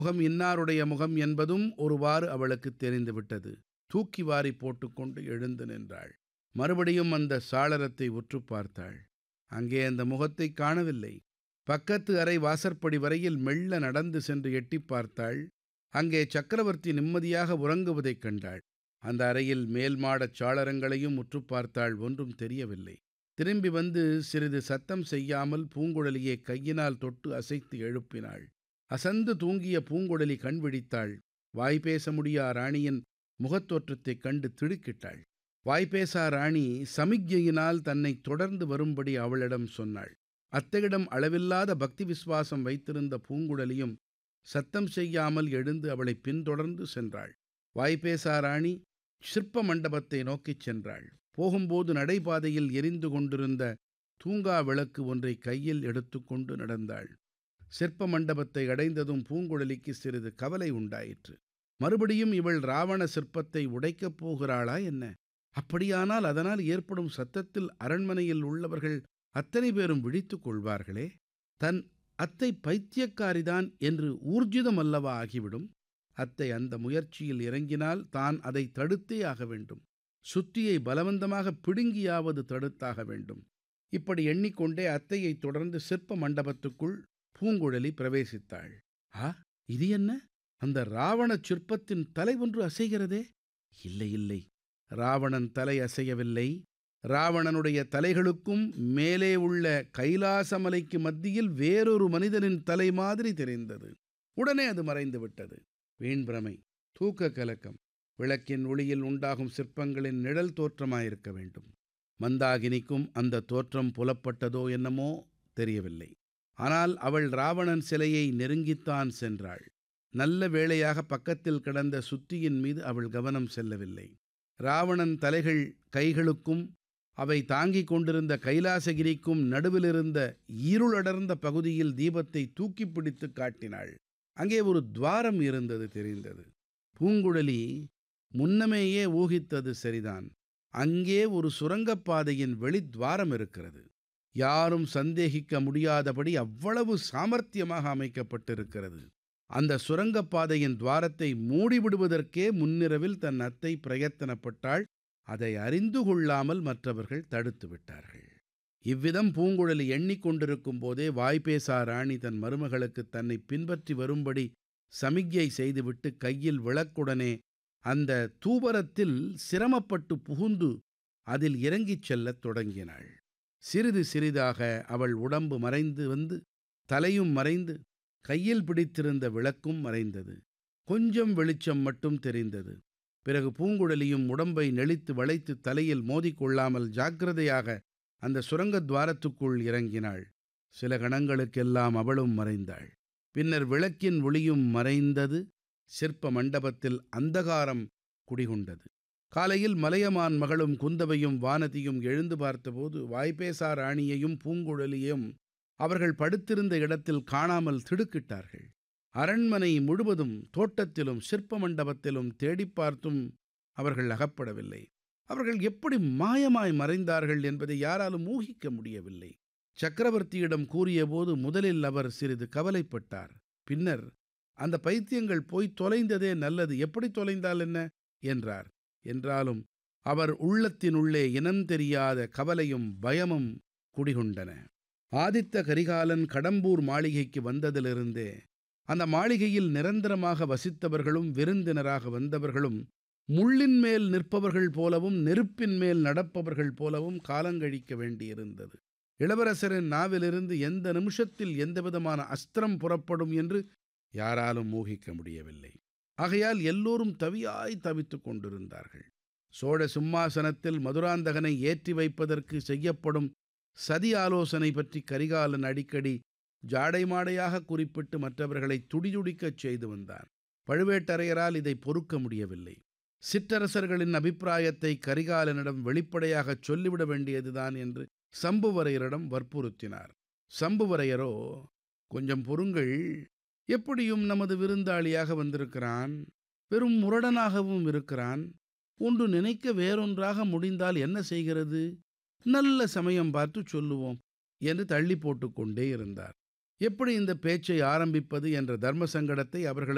முகம் இன்னாருடைய முகம் என்பதும் ஒருவாறு அவளுக்குத் தெரிந்துவிட்டது தூக்கி வாரி போட்டுக்கொண்டு எழுந்து நின்றாள் மறுபடியும் அந்த சாளரத்தை உற்றுப் பார்த்தாள் அங்கே அந்த முகத்தைக் காணவில்லை பக்கத்து அறை வாசற்படி வரையில் மெல்ல நடந்து சென்று எட்டிப் பார்த்தாள் அங்கே சக்கரவர்த்தி நிம்மதியாக உறங்குவதைக் கண்டாள் அந்த அறையில் மேல் மாடச் சாளரங்களையும் உற்றுப் பார்த்தாள் ஒன்றும் தெரியவில்லை திரும்பி வந்து சிறிது சத்தம் செய்யாமல் பூங்குழலியை கையினால் தொட்டு அசைத்து எழுப்பினாள் அசந்து தூங்கிய பூங்குழலி கண் விழித்தாள் வாய்பேச முடியா ராணியின் முகத்தோற்றத்தைக் கண்டு திடுக்கிட்டாள் வாய்பேசா ராணி சமிக்ஞையினால் தன்னை தொடர்ந்து வரும்படி அவளிடம் சொன்னாள் அத்தையிடம் அளவில்லாத பக்தி விசுவாசம் வைத்திருந்த பூங்குழலியும் சத்தம் செய்யாமல் எழுந்து அவளை பின்தொடர்ந்து சென்றாள் வாய்பேசா ராணி சிற்ப மண்டபத்தை நோக்கிச் சென்றாள் போகும்போது நடைபாதையில் எரிந்து கொண்டிருந்த தூங்கா விளக்கு ஒன்றை கையில் எடுத்துக்கொண்டு நடந்தாள் சிற்ப மண்டபத்தை அடைந்ததும் பூங்குழலிக்கு சிறிது கவலை உண்டாயிற்று மறுபடியும் இவள் ராவண சிற்பத்தை உடைக்கப் போகிறாளா என்ன அப்படியானால் அதனால் ஏற்படும் சத்தத்தில் அரண்மனையில் உள்ளவர்கள் அத்தனை பேரும் விழித்துக் கொள்வார்களே தன் அத்தை பைத்தியக்காரிதான் என்று ஊர்ஜிதம் அல்லவா ஆகிவிடும் அத்தை அந்த முயற்சியில் இறங்கினால் தான் அதை தடுத்தே ஆக வேண்டும் சுத்தியை பலவந்தமாக பிடுங்கியாவது தடுத்தாக வேண்டும் இப்படி எண்ணிக்கொண்டே அத்தையைத் தொடர்ந்து சிற்ப மண்டபத்துக்குள் பூங்குழலி பிரவேசித்தாள் ஆ இது என்ன அந்த ராவண சிற்பத்தின் தலை ஒன்று அசைகிறதே இல்லை இல்லை ராவணன் தலை அசையவில்லை ராவணனுடைய தலைகளுக்கும் மேலே உள்ள கைலாசமலைக்கு மத்தியில் வேறொரு மனிதனின் தலை மாதிரி தெரிந்தது உடனே அது மறைந்து விட்டது வீண் பிரமை தூக்க கலக்கம் விளக்கின் ஒளியில் உண்டாகும் சிற்பங்களின் நிழல் தோற்றமாயிருக்க வேண்டும் மந்தாகினிக்கும் அந்த தோற்றம் புலப்பட்டதோ என்னமோ தெரியவில்லை ஆனால் அவள் ராவணன் சிலையை நெருங்கித்தான் சென்றாள் நல்ல வேளையாக பக்கத்தில் கிடந்த சுத்தியின் மீது அவள் கவனம் செல்லவில்லை ராவணன் தலைகள் கைகளுக்கும் அவை தாங்கிக் கொண்டிருந்த கைலாசகிரிக்கும் நடுவிலிருந்த இருளடர்ந்த பகுதியில் தீபத்தை தூக்கி பிடித்து காட்டினாள் அங்கே ஒரு துவாரம் இருந்தது தெரிந்தது பூங்குழலி முன்னமேயே ஊகித்தது சரிதான் அங்கே ஒரு சுரங்கப்பாதையின் வெளித்வாரம் இருக்கிறது யாரும் சந்தேகிக்க முடியாதபடி அவ்வளவு சாமர்த்தியமாக அமைக்கப்பட்டிருக்கிறது அந்த சுரங்கப்பாதையின் துவாரத்தை மூடிவிடுவதற்கே முன்னிரவில் தன் அத்தை பிரயத்தனப்பட்டாள் அதை அறிந்து கொள்ளாமல் மற்றவர்கள் தடுத்து விட்டார்கள் இவ்விதம் பூங்குழலி எண்ணிக்கொண்டிருக்கும் போதே வாய்ப்பேசா ராணி தன் மருமகளுக்கு தன்னை பின்பற்றி வரும்படி சமிக்ஞை செய்துவிட்டு கையில் விளக்குடனே அந்த தூபரத்தில் சிரமப்பட்டு புகுந்து அதில் இறங்கிச் செல்லத் தொடங்கினாள் சிறிது சிறிதாக அவள் உடம்பு மறைந்து வந்து தலையும் மறைந்து கையில் பிடித்திருந்த விளக்கும் மறைந்தது கொஞ்சம் வெளிச்சம் மட்டும் தெரிந்தது பிறகு பூங்குழலியும் உடம்பை நெளித்து வளைத்து தலையில் மோதிக்கொள்ளாமல் ஜாக்கிரதையாக அந்த சுரங்கத் துவாரத்துக்குள் இறங்கினாள் சில கணங்களுக்கெல்லாம் அவளும் மறைந்தாள் பின்னர் விளக்கின் ஒளியும் மறைந்தது சிற்ப மண்டபத்தில் அந்தகாரம் குடிகொண்டது காலையில் மலையமான் மகளும் குந்தவையும் வானதியும் எழுந்து பார்த்தபோது வாய்ப்பேசா ராணியையும் பூங்குழலியும் அவர்கள் படுத்திருந்த இடத்தில் காணாமல் திடுக்கிட்டார்கள் அரண்மனை முழுவதும் தோட்டத்திலும் சிற்ப மண்டபத்திலும் தேடிப் பார்த்தும் அவர்கள் அகப்படவில்லை அவர்கள் எப்படி மாயமாய் மறைந்தார்கள் என்பதை யாராலும் ஊகிக்க முடியவில்லை சக்கரவர்த்தியிடம் கூறியபோது முதலில் அவர் சிறிது கவலைப்பட்டார் பின்னர் அந்த பைத்தியங்கள் போய் தொலைந்ததே நல்லது எப்படி தொலைந்தால் என்ன என்றார் என்றாலும் அவர் உள்ளத்தினுள்ளே இனம் தெரியாத கவலையும் பயமும் குடிகொண்டன ஆதித்த கரிகாலன் கடம்பூர் மாளிகைக்கு வந்ததிலிருந்தே அந்த மாளிகையில் நிரந்தரமாக வசித்தவர்களும் விருந்தினராக வந்தவர்களும் முள்ளின் மேல் நிற்பவர்கள் போலவும் நெருப்பின் மேல் நடப்பவர்கள் போலவும் காலங்கழிக்க வேண்டியிருந்தது இளவரசரின் நாவிலிருந்து எந்த நிமிஷத்தில் எந்தவிதமான அஸ்திரம் புறப்படும் என்று யாராலும் ஊகிக்க முடியவில்லை ஆகையால் எல்லோரும் தவியாய் தவித்துக் கொண்டிருந்தார்கள் சோழ சிம்மாசனத்தில் மதுராந்தகனை ஏற்றி வைப்பதற்கு செய்யப்படும் சதி ஆலோசனை பற்றி கரிகாலன் அடிக்கடி ஜாடைமாடையாக குறிப்பிட்டு மற்றவர்களை துடிதுடிக்கச் செய்து வந்தான் பழுவேட்டரையரால் இதை பொறுக்க முடியவில்லை சிற்றரசர்களின் அபிப்பிராயத்தை கரிகாலனிடம் வெளிப்படையாகச் சொல்லிவிட வேண்டியதுதான் என்று சம்புவரையரிடம் வற்புறுத்தினார் சம்புவரையரோ கொஞ்சம் பொறுங்கள் எப்படியும் நமது விருந்தாளியாக வந்திருக்கிறான் பெரும் முரடனாகவும் இருக்கிறான் ஒன்று நினைக்க வேறொன்றாக முடிந்தால் என்ன செய்கிறது நல்ல சமயம் பார்த்து சொல்லுவோம் என்று தள்ளி போட்டுக்கொண்டே இருந்தார் எப்படி இந்த பேச்சை ஆரம்பிப்பது என்ற தர்ம சங்கடத்தை அவர்களுக்கு